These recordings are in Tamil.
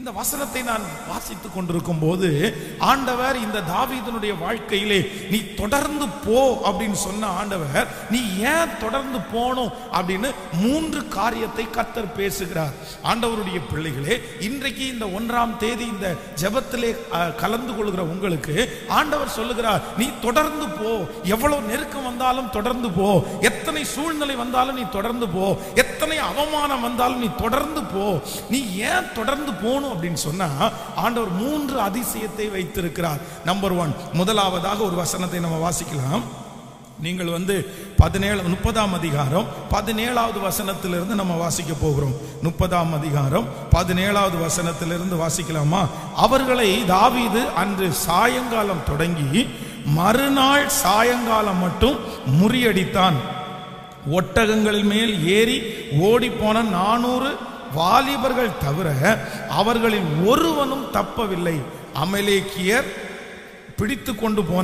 இந்த வசனத்தை நான் வாசித்துக் கொண்டிருக்கும் போது ஆண்டவர் இந்த தாவீதனுடைய வாழ்க்கையிலே நீ தொடர்ந்து போ அப்படின்னு சொன்ன ஆண்டவர் நீ ஏன் தொடர்ந்து போகணும் அப்படின்னு மூன்று காரியத்தை கத்தர் பேசுகிறார் ஆண்டவருடைய பிள்ளைகளே இன்றைக்கு இந்த ஒன்றாம் தேதி இந்த ஜெபத்திலே அஹ், கலந்து கொள்கிற உங்களுக்கு ஆண்டவர் சொல்லுகிறார் நீ தொடர்ந்து போ எவ்வளவு நெருக்கம் வந்தாலும் தொடர்ந்து போ எத்தனை சூழ்நிலை வந்தாலும் நீ தொடர்ந்து போ எத்தனை அவமானம் வந்தாலும் நீ தொடர்ந்து போ நீ ஏன் தொடர்ந்து போகணும் அப்படின்னு சொன்னா ஆண்டவர் மூன்று அதிசயத்தை வைத்திருக்கிறார் நம்பர் ஒன் முதலாவதாக ஒரு வசனத்தை நம்ம வாசிக்கலாம் நீங்கள் வந்து பதினேழு முப்பதாம் அதிகாரம் பதினேழாவது வசனத்திலிருந்து நம்ம வாசிக்க போகிறோம் முப்பதாம் அதிகாரம் பதினேழாவது வசனத்திலிருந்து வாசிக்கலாமா அவர்களை தாவீது அன்று சாயங்காலம் தொடங்கி மறுநாள் சாயங்காலம் மட்டும் முறியடித்தான் ஒட்டகங்களின் மேல் ஏறி ஓடிப்போன நானூறு வாலிபர்கள் தவிர அவர்களில் ஒருவனும் தப்பவில்லை அமலேக்கியர் பிடித்து கொண்டு போன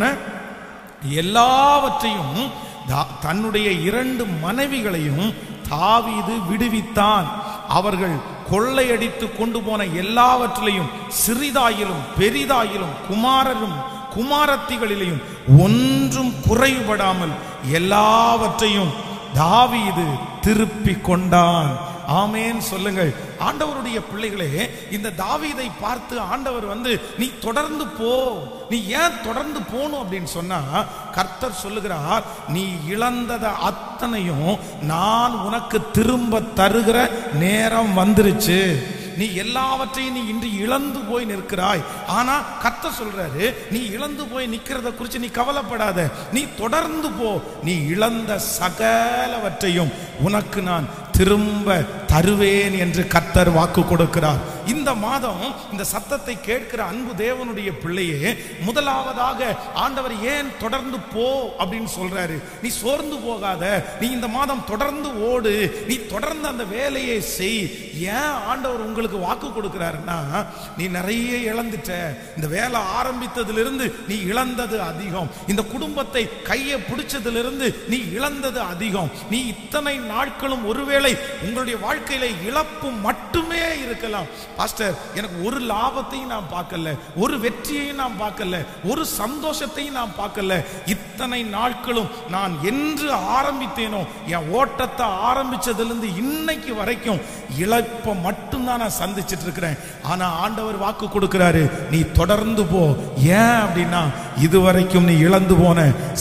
எல்லாவற்றையும் தா- தன்னுடைய இரண்டு மனைவிகளையும் தாவீது விடுவித்தான் அவர்கள் கொள்ளையடித்து கொண்டு போன எல்லாவற்றிலையும் சிறிதாயிலும் பெரிதாயிலும் குமாரரும் குமாரத்திகளிலேயும் ஒன்றும் குறைபடாமல் எல்லாவற்றையும் தாவீது திருப்பிக் கொண்டான் ஆமேன் சொல்லுங்கள் ஆண்டவருடைய பிள்ளைகளே இந்த தாவீதை பார்த்து ஆண்டவர் வந்து நீ தொடர்ந்து போ நீ ஏன் தொடர்ந்து போகணும் அப்படின்னு சொன்னா கர்த்தர் சொல்லுகிறார் நீ இழந்தத அத்தனையும் நான் உனக்கு திரும்ப தருகிற நேரம் வந்துருச்சு நீ எல்லாவற்றையும் நீ இன்று இழந்து போய் நிற்கிறாய் ஆனா கத்த சொல்றாரு நீ இழந்து போய் நிக்கிறத குறித்து நீ கவலைப்படாத நீ தொடர்ந்து போ நீ இழந்த சகலவற்றையும் உனக்கு நான் திரும்ப தருவேன் என்று கத்தர் வாக்கு கொடுக்கிறார் இந்த மாதம் இந்த சத்தத்தை கேட்கிற அன்பு தேவனுடைய பிள்ளையே முதலாவதாக ஆண்டவர் ஏன் தொடர்ந்து போ அப்படின்னு சொல்றாரு நீ சோர்ந்து போகாத நீ இந்த மாதம் தொடர்ந்து ஓடு நீ தொடர்ந்து அந்த வேலையை செய் ஏன் ஆண்டவர் உங்களுக்கு வாக்கு கொடுக்கிறாருன்னா நீ நிறைய இழந்துட்ட இந்த வேலை ஆரம்பித்ததிலிருந்து நீ இழந்தது அதிகம் இந்த குடும்பத்தை கையை பிடிச்சதிலிருந்து நீ இழந்தது அதிகம் நீ இத்தனை நாட்களும் ஒருவேளை உங்களுடைய வாழ்க்கையில இழப்பு மட்டுமே இருக்கலாம் பாஸ்டர் எனக்கு ஒரு லாபத்தையும் நான் பார்க்கல ஒரு வெற்றியையும் நான் பார்க்கல ஒரு சந்தோஷத்தையும் நான் பார்க்கல இத்தனை நாட்களும் நான் என்று ஆரம்பித்தேனோ என் ஓட்டத்தை ஆரம்பிச்சதிலிருந்து இன்னைக்கு வரைக்கும் இழப்பை மட்டும்தான் நான் சந்திச்சிட்டு இருக்கிறேன் ஆனா ஆண்டவர் வாக்கு கொடுக்கிறாரு நீ தொடர்ந்து போ ஏன் அப்படின்னா இதுவரைக்கும் நீ இழந்து போன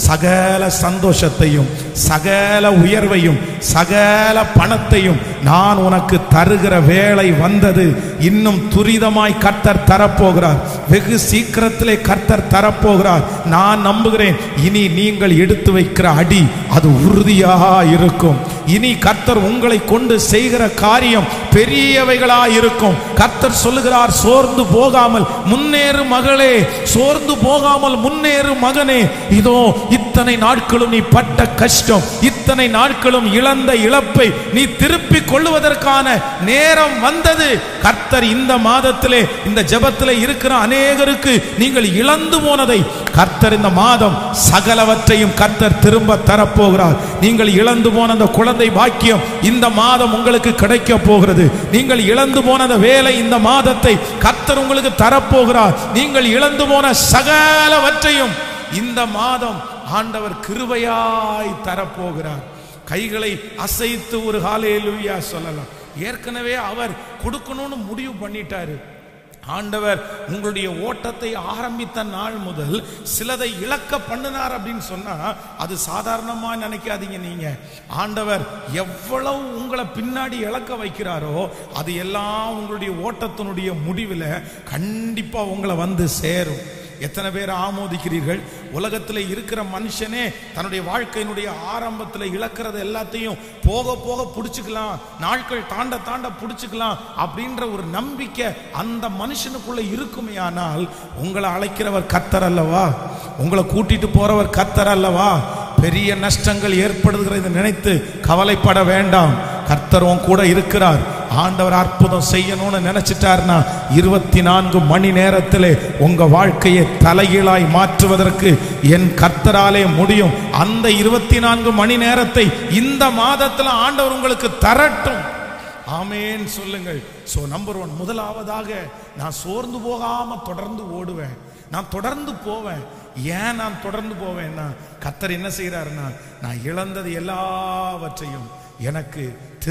சகல சந்தோஷத்தையும் சகல உயர்வையும் சகல பணத்தையும் நான் உனக்கு தருகிற வேலை வந்தது இன்னும் துரிதமாய் கர்த்தர் தரப்போகிறார் வெகு சீக்கிரத்திலே கர்த்தர் தரப்போகிறார் நான் நம்புகிறேன் இனி நீங்கள் எடுத்து வைக்கிற அடி அது உறுதியாக இருக்கும் இனி கர்த்தர் உங்களை கொண்டு செய்கிற காரியம் பெரியவைகளா இருக்கும் கர்த்தர் சொல்லுகிறார் சோர்ந்து போகாமல் முன்னேறு மகளே சோர்ந்து போகாமல் முன்னேறு மகனே இதோ இத்தனை நாட்களும் நீ பட்ட கஷ்டம் இத்தனை நாட்களும் இழந்த இழப்பை நீ திருப்பிக் கொள்ளுவதற்கான நேரம் வந்தது கர்த்தர் இந்த மாதத்திலே இந்த ஜெபத்திலே இருக்கிற அநேகருக்கு நீங்கள் இழந்து போனதை கர்த்தர் இந்த மாதம் சகலவற்றையும் கர்த்தர் திரும்ப தரப்போகிறார் நீங்கள் இழந்து போன அந்த குழந்தை பாக்கியம் இந்த மாதம் உங்களுக்கு கிடைக்க போகிறது நீங்கள் இழந்து போன அந்த வேலை இந்த மாதத்தை கர்த்தர் உங்களுக்கு தரப்போகிறார் நீங்கள் இழந்து போன சகலவற்றையும் இந்த மாதம் ஆண்டவர் கிருபையாய் தரப்போகிறார் கைகளை அசைத்து ஒரு ஹalleluya சொல்லலாம் ஏற்கனவே அவர் கொடுக்கணும்னு முடிவு பண்ணிட்டாரு ஆண்டவர் உங்களுடைய ஓட்டத்தை ஆரம்பித்த நாள் முதல் சிலதை இழக்க பண்ணினார் அப்படின்னு சொன்னா அது சாதாரணமா நினைக்காதீங்க நீங்க ஆண்டவர் எவ்வளவு உங்களை பின்னாடி இழக்க வைக்கிறாரோ அது எல்லாம் உங்களுடைய ஓட்டத்தினுடைய முடிவில் கண்டிப்பா உங்களை வந்து சேரும் எத்தனை பேர் ஆமோதிக்கிறீர்கள் உலகத்தில் இருக்கிற மனுஷனே தன்னுடைய வாழ்க்கையினுடைய ஆரம்பத்தில் இழக்கிறது எல்லாத்தையும் போக போக பிடிச்சிக்கலாம் நாட்கள் தாண்ட தாண்ட பிடிச்சிக்கலாம் அப்படின்ற ஒரு நம்பிக்கை அந்த மனுஷனுக்குள்ள இருக்குமே ஆனால் உங்களை அழைக்கிறவர் கத்தர் அல்லவா உங்களை கூட்டிட்டு போறவர் கத்தர் அல்லவா பெரிய நஷ்டங்கள் ஏற்படுகிறதை நினைத்து கவலைப்பட வேண்டாம் கர்த்தர் உன் கூட இருக்கிறார் ஆண்டவர் அற்புதம் செய்யணும்னு நினைச்சிட்டாருன்னா இருபத்தி நான்கு மணி நேரத்திலே உங்க வாழ்க்கையை தலைகீழாய் மாற்றுவதற்கு என் கர்த்தராலே முடியும் அந்த இருபத்தி நான்கு மணி நேரத்தை இந்த மாதத்துல ஆண்டவர் உங்களுக்கு தரட்டும் ஆமேன் சொல்லுங்கள் ஸோ நம்பர் ஒன் முதலாவதாக நான் சோர்ந்து போகாம தொடர்ந்து ஓடுவேன் நான் தொடர்ந்து போவேன் ஏன் நான் தொடர்ந்து போவேன்னா கத்தர் என்ன செய்யறாருன்னா நான் இழந்தது எல்லாவற்றையும் எனக்கு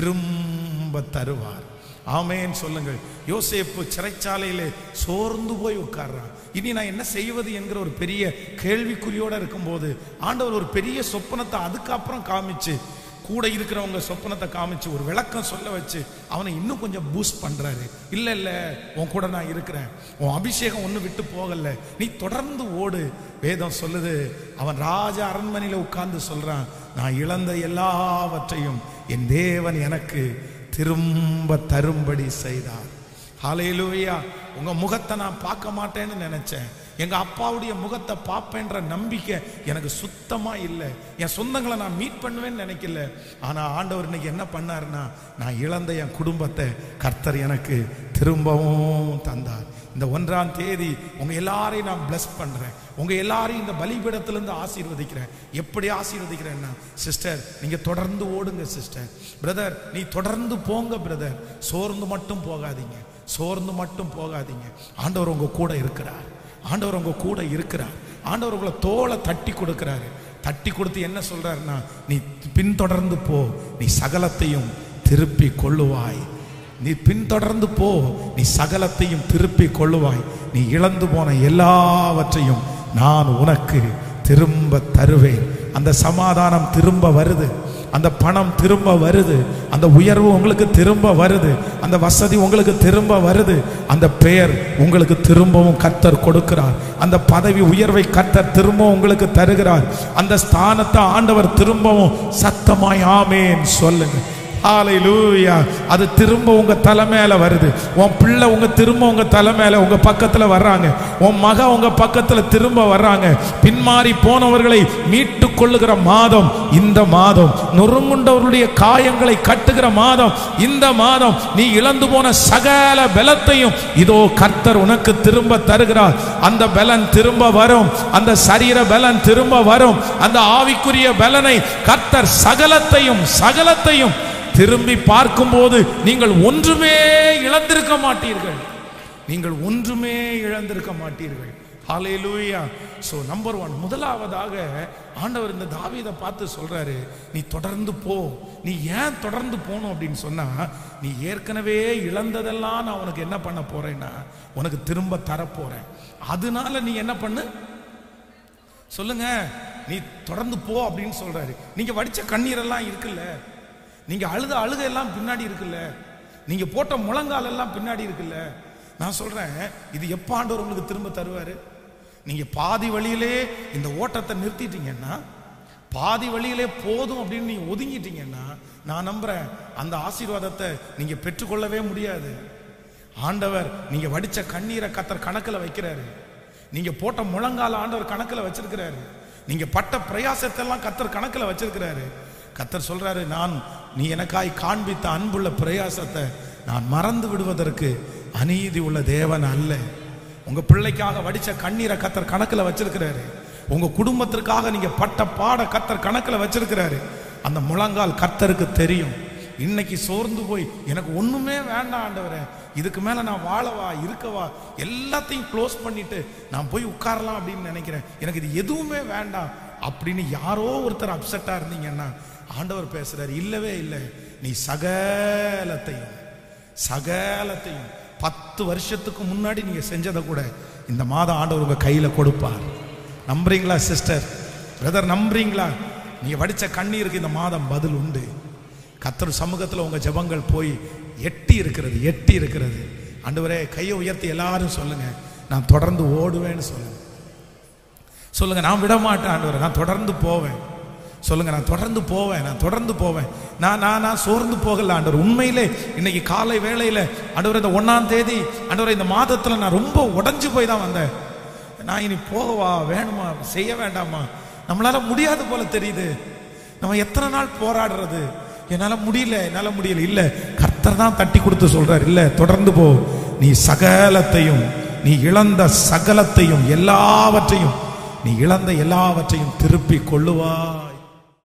திரும்ப தருவார் ஆமேன்னு சொல்லுங்கள் யோசேப்பு சிறைச்சாலையிலே சோர்ந்து போய் உட்கார்றான் இனி நான் என்ன செய்வது என்கிற ஒரு பெரிய கேள்விக்குறியோட இருக்கும்போது ஆண்டவர் ஒரு பெரிய சொப்பனத்தை அதுக்கப்புறம் காமிச்சு கூட இருக்கிறவங்க சொப்பனத்தை காமிச்சு ஒரு விளக்கம் சொல்ல வச்சு அவனை இன்னும் கொஞ்சம் பூஸ்ட் பண்றாரு இல்ல இல்ல உன் கூட நான் இருக்கிறேன் உன் அபிஷேகம் ஒண்ணு விட்டு போகல நீ தொடர்ந்து ஓடு வேதம் சொல்லுது அவன் ராஜ அரண்மனையில உட்கார்ந்து சொல்றான் நான் இழந்த எல்லாவற்றையும் என் தேவன் எனக்கு திரும்ப தரும்படி செய்தார் ஹalleluya உங்க முகத்தை நான் பார்க்க மாட்டேன்னு நினைச்சேன் எங்க அப்பாவுடைய முகத்தை பார்ப்பேன்ற நம்பிக்கை எனக்கு சுத்தமா இல்லை என் சொந்தங்களை நான் மீட் பண்ணுவேன்னு நினைக்கல ஆனா ஆண்டவர் இன்னைக்கு என்ன பண்ணாருன்னா நான் இழந்த என் குடும்பத்தை கர்த்தர் எனக்கு திரும்பவும் தந்தார் இந்த ஒன்றாம் தேதி உங்க எல்லாரையும் நான் bless பண்றேன் உங்க எல்லாரையும் இந்த பலிபீடத்திலிருந்து ஆசீர்வதிக்கிறேன் எப்படி ஆசீர்வதிக்கிறேன்னா சிஸ்டர் நீங்க தொடர்ந்து ஓடுங்க சிஸ்டர் பிரதர் நீ தொடர்ந்து போங்க பிரதர் சோர்ந்து மட்டும் போகாதீங்க சோர்ந்து மட்டும் போகாதீங்க ஆண்டவர் உங்க கூட இருக்கிறார் ஆண்டவர் உங்க கூட இருக்கிறார் ஆண்டவர் உங்களை தோலை தட்டி கொடுக்கிறாரு தட்டி கொடுத்து என்ன சொல்றாருன்னா நீ பின்தொடர்ந்து போ நீ சகலத்தையும் திருப்பி கொள்ளுவாய் நீ பின்தொடர்ந்து போ நீ சகலத்தையும் திருப்பி கொள்ளுவாய் நீ இழந்து போன எல்லாவற்றையும் நான் உனக்கு திரும்ப தருவேன் அந்த சமாதானம் திரும்ப வருது அந்த பணம் திரும்ப வருது அந்த உயர்வு உங்களுக்கு திரும்ப வருது அந்த வசதி உங்களுக்கு திரும்ப வருது அந்த பெயர் உங்களுக்கு திரும்பவும் கர்த்தர் கொடுக்கிறார் அந்த பதவி உயர்வை கர்த்தர் திரும்பவும் உங்களுக்கு தருகிறார் அந்த ஸ்தானத்தை ஆண்டவர் திரும்பவும் சத்தமாய் ஆமேன் சொல்லுங்க ஹalleluya அது திரும்ப உங்க தலை மேல வருது உன் பிள்ளை உங்க திரும்ப உங்க தலை மேல உங்க பக்கத்துல வர்றாங்க உன் மக உங்க பக்கத்துல திரும்ப வர்றாங்க பின்மாறி போனவர்களை மீட்டு கொள்ளுகிற மாதம் இந்த மாதம் நொறுங்குண்டவர்களுடைய காயங்களை கட்டுகிற மாதம் இந்த மாதம் நீ இழந்து போன சகல பலத்தையும் இதோ கர்த்தர் உனக்கு திரும்ப தருகிறார் அந்த பலன் திரும்ப வரும் அந்த சரீர பலன் திரும்ப வரும் அந்த ஆவிக்குரிய பலனை கர்த்தர் சகலத்தையும் சகலத்தையும் திரும்பி பார்க்கும்போது நீங்கள் ஒன்றுமே இழந்திருக்க மாட்டீர்கள் நீங்கள் ஒன்றுமே இழந்திருக்க மாட்டீர்கள் ஹalleluya சோ நம்பர் ஒன் முதலாவதாக ஆண்டவர் இந்த தாவீதை பார்த்து சொல்றாரு நீ தொடர்ந்து போ நீ ஏன் தொடர்ந்து போகணும் அப்படின்னு சொன்னா நீ ஏற்கனவே இழந்ததெல்லாம் நான் உனக்கு என்ன பண்ண போறேன்னா உனக்கு திரும்ப தரப்போறேன் அதனால நீ என்ன பண்ணு சொல்லுங்க நீ தொடர்ந்து போ அப்படின்னு சொல்றாரு நீங்க வடிச்ச கண்ணீரெல்லாம் இருக்குல்ல நீங்க அழுத அழுகை எல்லாம் பின்னாடி இருக்குல்ல நீங்க போட்ட முழங்கால் எல்லாம் பின்னாடி இருக்குல்ல நான் சொல்றேன் இது எப்ப ஆண்டவர் உங்களுக்கு திரும்ப தருவாரு நீங்க பாதி வழியிலே இந்த ஓட்டத்தை நிறுத்திட்டீங்கன்னா பாதி வழியிலே போதும் அப்படின்னு நீங்க ஒதுங்கிட்டீங்கன்னா நான் நம்புறேன் அந்த ஆசீர்வாதத்தை நீங்க பெற்றுக்கொள்ளவே முடியாது ஆண்டவர் நீங்க வடிச்ச கண்ணீரை கத்தர் கணக்குல வைக்கிறாரு நீங்க போட்ட முழங்கால ஆண்டவர் கணக்குல வச்சிருக்கிறாரு நீங்க பட்ட பிரயாசத்தை எல்லாம் கத்தர் கணக்குல வச்சிருக்கிறாரு கத்தர் சொல்றாரு நான் நீ எனக்காய் காண்பித்த அன்புள்ள பிரயாசத்தை நான் மறந்து விடுவதற்கு அநீதி உள்ள தேவன் அல்ல உங்க பிள்ளைக்காக வடிச்ச கண்ணீரை கத்தர் கணக்குல வச்சிருக்கிறாரு உங்க குடும்பத்திற்காக நீங்க பட்ட பாட கத்தர் கணக்குல வச்சிருக்கிறாரு அந்த முழங்கால் கத்தருக்கு தெரியும் இன்னைக்கு சோர்ந்து போய் எனக்கு ஒண்ணுமே வேண்டாம் ஆண்டவரே இதுக்கு மேல நான் வாழவா இருக்கவா எல்லாத்தையும் க்ளோஸ் பண்ணிட்டு நான் போய் உட்காரலாம் அப்படின்னு நினைக்கிறேன் எனக்கு இது எதுவுமே வேண்டாம் அப்படின்னு யாரோ ஒருத்தர் அப்செட்டா இருந்தீங்கன்னா ஆண்டவர் பேசுறாரு இல்லவே இல்லை நீ சகலத்தையும் சகலத்தையும் பத்து வருஷத்துக்கு முன்னாடி நீங்க செஞ்சதை கூட இந்த மாதம் ஆண்டவர் உங்க கையில கொடுப்பார் நம்புறீங்களா சிஸ்டர் பிரதர் நம்புறீங்களா நீங்க வடிச்ச கண்ணீருக்கு இந்த மாதம் பதில் உண்டு கத்தர் சமூகத்தில் உங்க ஜெபங்கள் போய் எட்டி இருக்கிறது எட்டி இருக்கிறது ஆண்டவரே கையை உயர்த்தி எல்லாரும் சொல்லுங்க நான் தொடர்ந்து ஓடுவேன்னு சொல்லுங்க சொல்லுங்க நான் விட மாட்டேன் ஆண்டவரே நான் தொடர்ந்து போவேன் சொல்லுங்க நான் தொடர்ந்து போவேன் நான் தொடர்ந்து போவேன் நான் நான் நான் சோர்ந்து போகல ஆண்டவர் உண்மையிலே இன்னைக்கு காலை வேளையில ஆண்டவர் இந்த ஒன்னாம் தேதி ஆண்டவர் இந்த மாதத்துல நான் ரொம்ப உடைஞ்சு போய் தான் வந்தேன் நான் இனி போகவா வேணுமா செய்ய வேண்டாமா நம்மளால முடியாது போல தெரியுது நம்ம எத்தனை நாள் போராடுறது என்னால முடியல என்னால முடியல இல்ல கர்த்தர் தான் தட்டி கொடுத்து சொல்றாரு இல்ல தொடர்ந்து போ நீ சகலத்தையும் நீ இழந்த சகலத்தையும் எல்லாவற்றையும் நீ இழந்த எல்லாவற்றையும் திருப்பி கொள்ளுவாய்